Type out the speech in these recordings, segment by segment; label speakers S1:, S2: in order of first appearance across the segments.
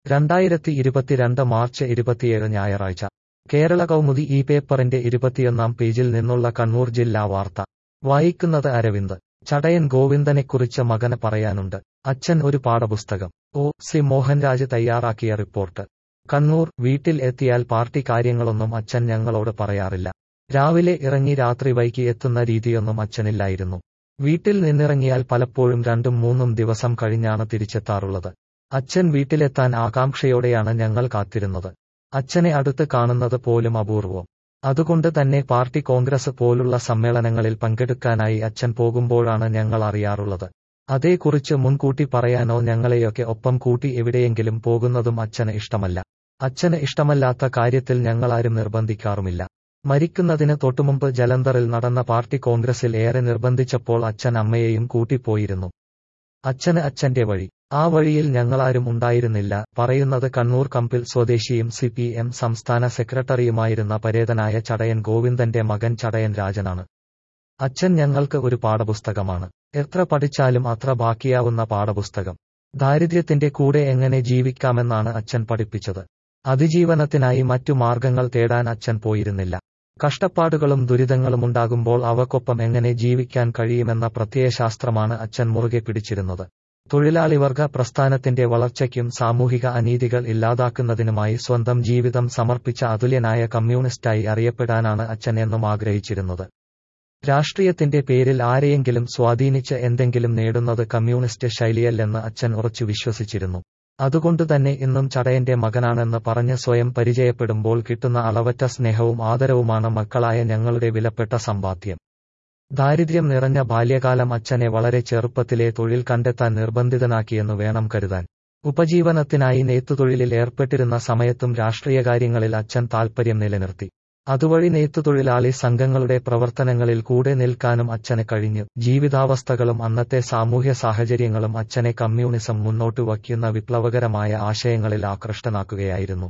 S1: രണ്ടായിരത്തി ഇരുപത്തിരണ്ട് മാർച്ച് ഇരുപത്തിയേഴ് ഞായറാഴ്ച കേരള കൗമുദി ഈ പേപ്പറിന്റെ ഇരുപത്തിയൊന്നാം പേജിൽ നിന്നുള്ള കണ്ണൂർ ജില്ലാ വാർത്ത വായിക്കുന്നത് അരവിന്ദ് ചടയൻ ഗോവിന്ദനെക്കുറിച്ച് മകന് പറയാനുണ്ട് അച്ഛൻ ഒരു പാഠപുസ്തകം ഒ സി മോഹൻരാജ് തയ്യാറാക്കിയ റിപ്പോർട്ട് കണ്ണൂർ വീട്ടിൽ എത്തിയാൽ പാർട്ടി കാര്യങ്ങളൊന്നും അച്ഛൻ ഞങ്ങളോട് പറയാറില്ല രാവിലെ ഇറങ്ങി രാത്രി വൈകി എത്തുന്ന രീതിയൊന്നും അച്ഛനില്ലായിരുന്നു വീട്ടിൽ നിന്നിറങ്ങിയാൽ പലപ്പോഴും രണ്ടും മൂന്നും ദിവസം കഴിഞ്ഞാണ് തിരിച്ചെത്താറുള്ളത് അച്ഛൻ വീട്ടിലെത്താൻ ആകാംക്ഷയോടെയാണ് ഞങ്ങൾ കാത്തിരുന്നത് അച്ഛനെ അടുത്ത് കാണുന്നത് പോലും അപൂർവം അതുകൊണ്ട് തന്നെ പാർട്ടി കോൺഗ്രസ് പോലുള്ള സമ്മേളനങ്ങളിൽ പങ്കെടുക്കാനായി അച്ഛൻ പോകുമ്പോഴാണ് ഞങ്ങൾ അറിയാറുള്ളത് അതേക്കുറിച്ച് മുൻകൂട്ടി പറയാനോ ഞങ്ങളെയൊക്കെ ഒപ്പം കൂട്ടി എവിടെയെങ്കിലും പോകുന്നതും അച്ഛന് ഇഷ്ടമല്ല അച്ഛന് ഇഷ്ടമല്ലാത്ത കാര്യത്തിൽ ഞങ്ങളാരും നിർബന്ധിക്കാറുമില്ല മരിക്കുന്നതിന് തൊട്ടുമുമ്പ് ജലന്ധറിൽ നടന്ന പാർട്ടി കോൺഗ്രസിൽ ഏറെ നിർബന്ധിച്ചപ്പോൾ അച്ഛൻ അമ്മയെയും കൂട്ടിപ്പോയിരുന്നു അച്ഛന് അച്ഛന്റെ വഴി ആ വഴിയിൽ ഞങ്ങളാരും ഉണ്ടായിരുന്നില്ല പറയുന്നത് കണ്ണൂർ കമ്പിൽ സ്വദേശിയും സി പി എം സംസ്ഥാന സെക്രട്ടറിയുമായിരുന്ന പരേതനായ ചടയൻ ഗോവിന്ദന്റെ മകൻ ചടയൻ രാജനാണ് അച്ഛൻ ഞങ്ങൾക്ക് ഒരു പാഠപുസ്തകമാണ് എത്ര പഠിച്ചാലും അത്ര ബാക്കിയാവുന്ന പാഠപുസ്തകം ദാരിദ്ര്യത്തിന്റെ കൂടെ എങ്ങനെ ജീവിക്കാമെന്നാണ് അച്ഛൻ പഠിപ്പിച്ചത് അതിജീവനത്തിനായി മറ്റു മാർഗങ്ങൾ തേടാൻ അച്ഛൻ പോയിരുന്നില്ല കഷ്ടപ്പാടുകളും ദുരിതങ്ങളും ഉണ്ടാകുമ്പോൾ അവക്കൊപ്പം എങ്ങനെ ജീവിക്കാൻ കഴിയുമെന്ന പ്രത്യയശാസ്ത്രമാണ് അച്ഛൻ മുറുകെ പിടിച്ചിരുന്നത് തൊഴിലാളിവർഗ പ്രസ്ഥാനത്തിന്റെ വളർച്ചയ്ക്കും സാമൂഹിക അനീതികൾ ഇല്ലാതാക്കുന്നതിനുമായി സ്വന്തം ജീവിതം സമർപ്പിച്ച അതുല്യനായ കമ്മ്യൂണിസ്റ്റായി അറിയപ്പെടാനാണ് അച്ഛൻ എന്നും ആഗ്രഹിച്ചിരുന്നത് രാഷ്ട്രീയത്തിന്റെ പേരിൽ ആരെയെങ്കിലും സ്വാധീനിച്ച് എന്തെങ്കിലും നേടുന്നത് കമ്മ്യൂണിസ്റ്റ് ശൈലിയല്ലെന്ന് അച്ഛൻ ഉറച്ചു വിശ്വസിച്ചിരുന്നു അതുകൊണ്ടുതന്നെ ഇന്നും ചടയന്റെ മകനാണെന്ന് പറഞ്ഞ് സ്വയം പരിചയപ്പെടുമ്പോൾ കിട്ടുന്ന അളവറ്റ സ്നേഹവും ആദരവുമാണ് മക്കളായ ഞങ്ങളുടെ വിലപ്പെട്ട സമ്പാദ്യം ദാരിദ്ര്യം നിറഞ്ഞ ബാല്യകാലം അച്ഛനെ വളരെ ചെറുപ്പത്തിലെ തൊഴിൽ കണ്ടെത്താൻ നിർബന്ധിതനാക്കിയെന്നു വേണം കരുതാൻ ഉപജീവനത്തിനായി നെയ്ത്തുതൊഴിലിൽ ഏർപ്പെട്ടിരുന്ന സമയത്തും രാഷ്ട്രീയകാര്യങ്ങളിൽ അച്ഛൻ താൽപര്യം നിലനിർത്തി അതുവഴി നെയ്ത്തുതൊഴിലാളി സംഘങ്ങളുടെ പ്രവർത്തനങ്ങളിൽ കൂടെ നിൽക്കാനും അച്ഛന് കഴിഞ്ഞു ജീവിതാവസ്ഥകളും അന്നത്തെ സാമൂഹ്യ സാഹചര്യങ്ങളും അച്ഛനെ കമ്മ്യൂണിസം മുന്നോട്ട് വയ്ക്കുന്ന വിപ്ലവകരമായ ആശയങ്ങളിൽ ആകൃഷ്ടനാക്കുകയായിരുന്നു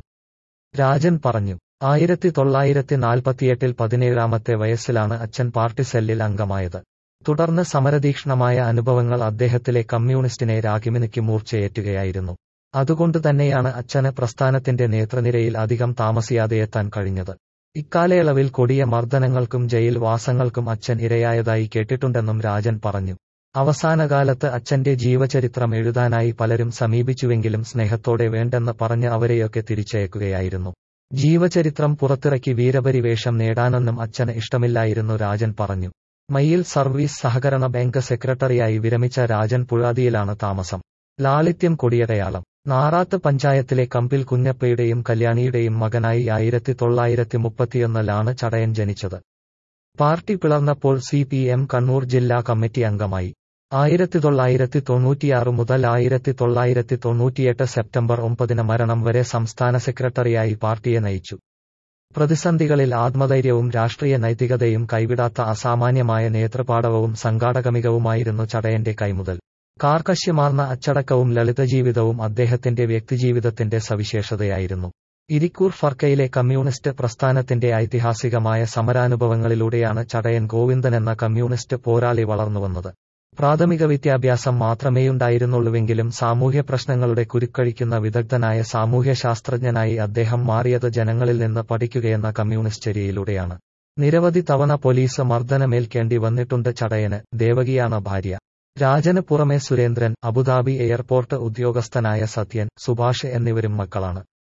S1: രാജൻ പറഞ്ഞു ആയിരത്തി തൊള്ളായിരത്തി നാൽപ്പത്തിയെട്ടിൽ പതിനേഴാമത്തെ വയസ്സിലാണ് അച്ഛൻ പാർട്ടി സെല്ലിൽ അംഗമായത് തുടർന്ന് സമരതീക്ഷ്ണമായ അനുഭവങ്ങൾ അദ്ദേഹത്തിലെ കമ്മ്യൂണിസ്റ്റിനെ രാഗിമിനിക്ക് മൂർച്ചയേറ്റുകയായിരുന്നു അതുകൊണ്ട് തന്നെയാണ് അച്ഛന് പ്രസ്ഥാനത്തിന്റെ നേതൃനിരയിൽ അധികം താമസിയാതെയെത്താൻ കഴിഞ്ഞത് ഇക്കാലയളവിൽ കൊടിയ മർദ്ദനങ്ങൾക്കും ജയിൽ വാസങ്ങൾക്കും അച്ഛൻ ഇരയായതായി കേട്ടിട്ടുണ്ടെന്നും രാജൻ പറഞ്ഞു അവസാനകാലത്ത് അച്ഛന്റെ ജീവചരിത്രം എഴുതാനായി പലരും സമീപിച്ചുവെങ്കിലും സ്നേഹത്തോടെ വേണ്ടെന്ന് പറഞ്ഞ് അവരെയൊക്കെ തിരിച്ചയക്കുകയായിരുന്നു ജീവചരിത്രം പുറത്തിറക്കി വീരപരിവേഷം നേടാനൊന്നും അച്ഛന് ഇഷ്ടമില്ലായിരുന്നു രാജൻ പറഞ്ഞു മയ്യിൽ സർവീസ് സഹകരണ ബാങ്ക് സെക്രട്ടറിയായി വിരമിച്ച രാജൻ പുഴാതിയിലാണ് താമസം ലാളിത്യം കൊടിയടയാളം നാറാത്ത് പഞ്ചായത്തിലെ കമ്പിൽ കുഞ്ഞപ്പയുടെയും കല്യാണിയുടെയും മകനായി ആയിരത്തി തൊള്ളായിരത്തി മുപ്പത്തിയൊന്നിലാണ് ചടയൻ ജനിച്ചത് പാർട്ടി പിളർന്നപ്പോൾ സി പി എം കണ്ണൂർ ജില്ലാ കമ്മിറ്റി അംഗമായി ആയിരത്തി തൊള്ളായിരത്തി തൊണ്ണൂറ്റിയാറ് മുതൽ ആയിരത്തി തൊള്ളായിരത്തി തൊണ്ണൂറ്റിയെട്ട് സെപ്റ്റംബർ ഒമ്പതിന് മരണം വരെ സംസ്ഥാന സെക്രട്ടറിയായി പാർട്ടിയെ നയിച്ചു പ്രതിസന്ധികളിൽ ആത്മധൈര്യവും രാഷ്ട്രീയ നൈതികതയും കൈവിടാത്ത അസാമാന്യമായ നേതൃപാടവവും സംഘാടകമികവുമായിരുന്നു ചടയന്റെ കൈമുതൽ കാർക്കശ്യമാർന്ന അച്ചടക്കവും ലളിതജീവിതവും അദ്ദേഹത്തിന്റെ വ്യക്തിജീവിതത്തിന്റെ സവിശേഷതയായിരുന്നു ഇരിക്കൂർ ഫർക്കയിലെ കമ്മ്യൂണിസ്റ്റ് പ്രസ്ഥാനത്തിന്റെ ഐതിഹാസികമായ സമരാനുഭവങ്ങളിലൂടെയാണ് ചടയൻ ഗോവിന്ദൻ എന്ന കമ്മ്യൂണിസ്റ്റ് പോരാളി വളർന്നുവന്നത് പ്രാഥമിക വിദ്യാഭ്യാസം മാത്രമേയുണ്ടായിരുന്നുള്ളൂവെങ്കിലും സാമൂഹ്യ പ്രശ്നങ്ങളുടെ കുരുക്കഴിക്കുന്ന വിദഗ്ധനായ സാമൂഹ്യ ശാസ്ത്രജ്ഞനായി അദ്ദേഹം മാറിയത് ജനങ്ങളിൽ നിന്ന് പഠിക്കുകയെന്ന കമ്മ്യൂണിസ്റ്റ് ചര്യയിലൂടെയാണ് നിരവധി തവണ പോലീസ് മർദ്ദനമേൽക്കേണ്ടി വന്നിട്ടുണ്ട് ചടയന് ദേവകിയാണ് ഭാര്യ രാജന് പുറമെ സുരേന്ദ്രൻ അബുദാബി എയർപോർട്ട് ഉദ്യോഗസ്ഥനായ സത്യൻ സുഭാഷ് എന്നിവരും മക്കളാണ്